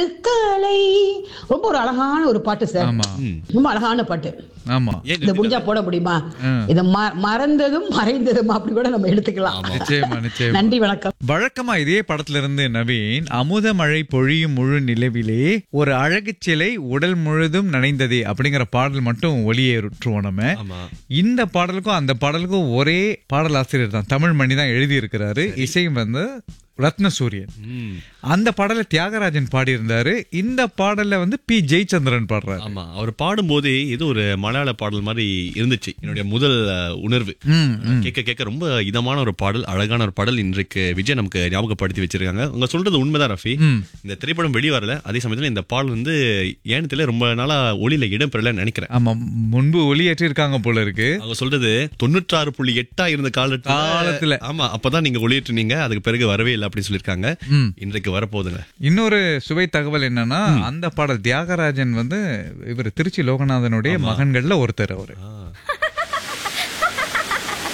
கலை ரொம்ப ஒரு அழகான ஒரு பாட்டு சார் ஆமா ரொம்ப அழகான பாட்டு ஆமா ஏன் இதை முடிஞ்சா போட முடியுமா இதை ம- மறந்ததும் மறைந்ததும் அப்படி கூட நம்ம எடுத்துக்கலாம் நிச்சயமா நிச்சயமா நன்றி வணக்கம் வழக்கமா இதே படத்துல இருந்து நவீன் அமுத மழை பொழியும் முழு நிலவிலே ஒரு அழகு சிலை உடல் முழுதும் நனைந்ததே அப்படிங்கிற பாடல் மட்டும் ஒளியேற்றுவோம் நம்ம ஆமா இந்த பாடலுக்கும் அந்த பாடலுக்கும் ஒரே பாடலாசிரியர் தான் தமிழ் மணி தான் எழுதி இருக்கிறாரு இசை வந்து ரத்ன சூரியன் ம். அந்த பாடலை தியாகராஜன் பாடியிருந்தாரு இந்த பாடல்ல வந்து பி ஜெயச்சந்திரன் பாடுறாரு ஆமா அவர் பாடும்போது ஏதோ ஒரு மலையாள பாடல் மாதிரி இருந்துச்சு என்னுடைய முதல் அஹ், உணர்வு ம், கேட்க கேட்க ரொம்ப இதமான ஒரு பாடல் அழகான ஒரு பாடல் இன்றைக்கு விஜய் நமக்கு ஞாபகப்படுத்தி வச்சிருக்காங்க உங்க சொல்றது உண்மைதான் ரஃபி ம். இந்த திரைப்படம் வெளி வரல அதே சமயத்துல இந்த பாடல் வந்து ஏன்னு தெரியல ரொம்ப நாளா ஒளியில இடம் பெறலன்னு நினைக்கிறேன் ஆமா முன்பு ஒளியேற்றி இருக்காங்க போல இருக்கு அவங்க சொல்றது தொண்ணூற்றாறு புள்ளி எட்டா இருந்த காலத்துல காலத்துல. ஆமா அப்பதான் நீங்க ஒளியேற்றுனீங்க அதுக்கு பிறகு வரவே இல்லை அப்படின்னு சொல்லியிருக்காங்க ம். இன்றைக்கு வரப்போகுதுங்க இன்னொரு சுவை தகவல் என்னன்னா அந்த பாடல் தியாகராஜன் வந்து இவர் திருச்சி லோகநாதனுடைய மகன்கள்ல ஒருத்தர் அவரு ஆ,